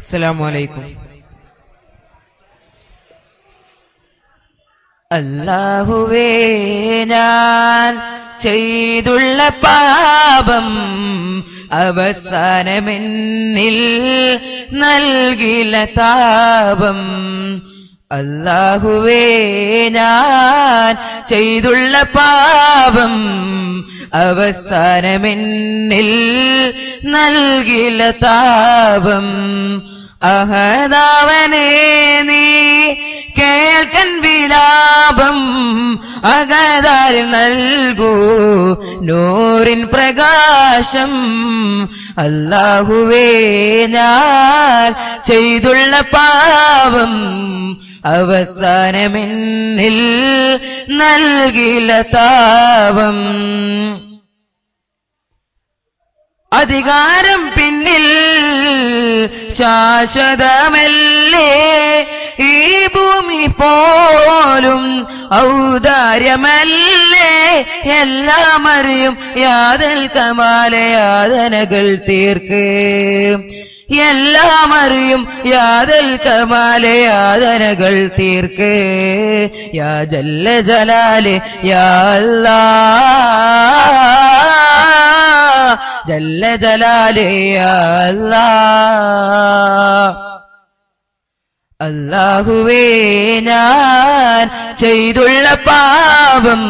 അസ്സലാമു അലൈക്കും അല്ലാഹുവേ ഞാൻ ചെയ്തുള്ള പാപം അവസാനമെന്നിൽ നൽകില താപം അല്ലാഹുവേ ഞാൻ ചെയ്തുള്ള പാപം അവസാനമെന്നിൽ നൽകില താപം അഹദാവനേ നീ കേൾക്കൻ വിലാപം അകതാൽ നൽകൂ നൂറിൻ പ്രകാശം അല്ലാഹുവേ ഞാൻ ചെയ്തുള്ള പാവം അവസാനമെന്നിൽ നൽകില താപം അധികാരം പിന്നിൽ ശാശ്വതമല്ലേ ഈ ഭൂമി പോലും ഔദാര്യമല്ലേ എല്ലാം അറിയും യാതൽ കമാല യാതനകൾ തീർക്ക് എല്ലാം അറിയും യാതൽ കമാല യാതനകൾ തീർക്ക് യാ ജല്ല ജലാലെ യാ അല്ലാ ജല്ല ജലാലേ അല്ലാ അല്ലാഹുവേ ഞാൻ ചെയ്തുള്ള പാപം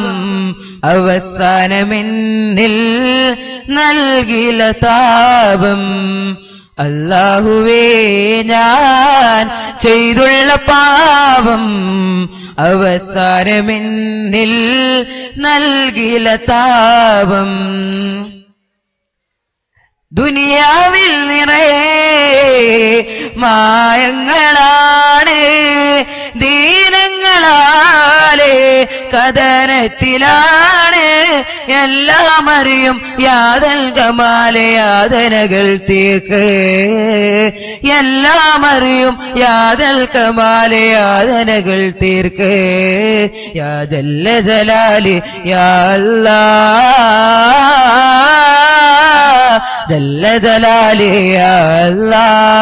അവസാനമെന്നിൽ നൽകില താപം അല്ലാഹുവേ ഞാൻ ചെയ്തുള്ള പാപം അവസാനമെന്നിൽ നൽകില താപം ദുനിയാവിൽ നിറയെ മായങ്ങളാണ് ദീനങ്ങളാലെ കഥനത്തിലാണ് എല്ലാം അറിയും യാതൽ കമാലെ യാതനകൾ തീർക്ക് എല്ലാം അറിയും യാതൽ കമാലെ യാതനകൾ തീർക്ക് യാ ജല്ല ജലാലി യാ അല്ലാ ജല്ല ജലാലി യാ അല്ലാ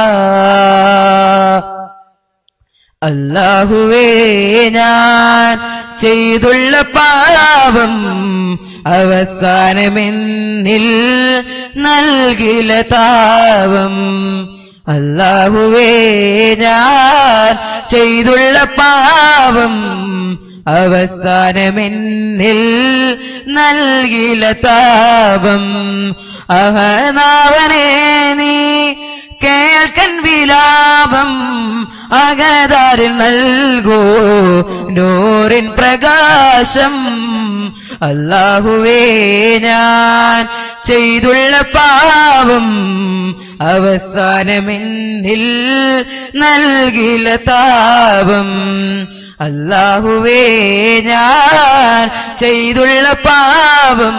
അല്ലാഹുവേ ഞാൻ ചെയ്തുള്ള പാപം അവസാനമെന്നിൽ നൽകില താപം അല്ലാഹുവേ ഞാൻ ചെയ്തുള്ള പാപം അവസാനമെന്നിൽ നൽകില താപം അഹനാവനെ നീ കേൾക്കൻ വിലാപം അകതാരിൽ നൽകൂ നൂറിൻ പ്രകാശം അല്ലാഹുവേ ഞാൻ ചെയ്തുള്ള പാവം അവസാനമെന്നിൽ നൽകില താപം അല്ലാഹുവേ ഞാൻ ചെയ്തുള്ള പാപം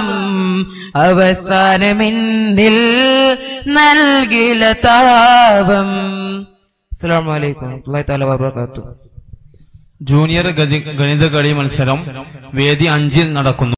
അവസാനമെന്നിൽ നൽകില താപം അസ്സലാമു അലൈക്കും വറഹ്മത്തുള്ളാഹി തആല വബറകാതുഹു ജൂനിയർ ഗതി- ഗണിത കളി മത്സരം വേദി അഞ്ചിൽ നടക്കുന്നു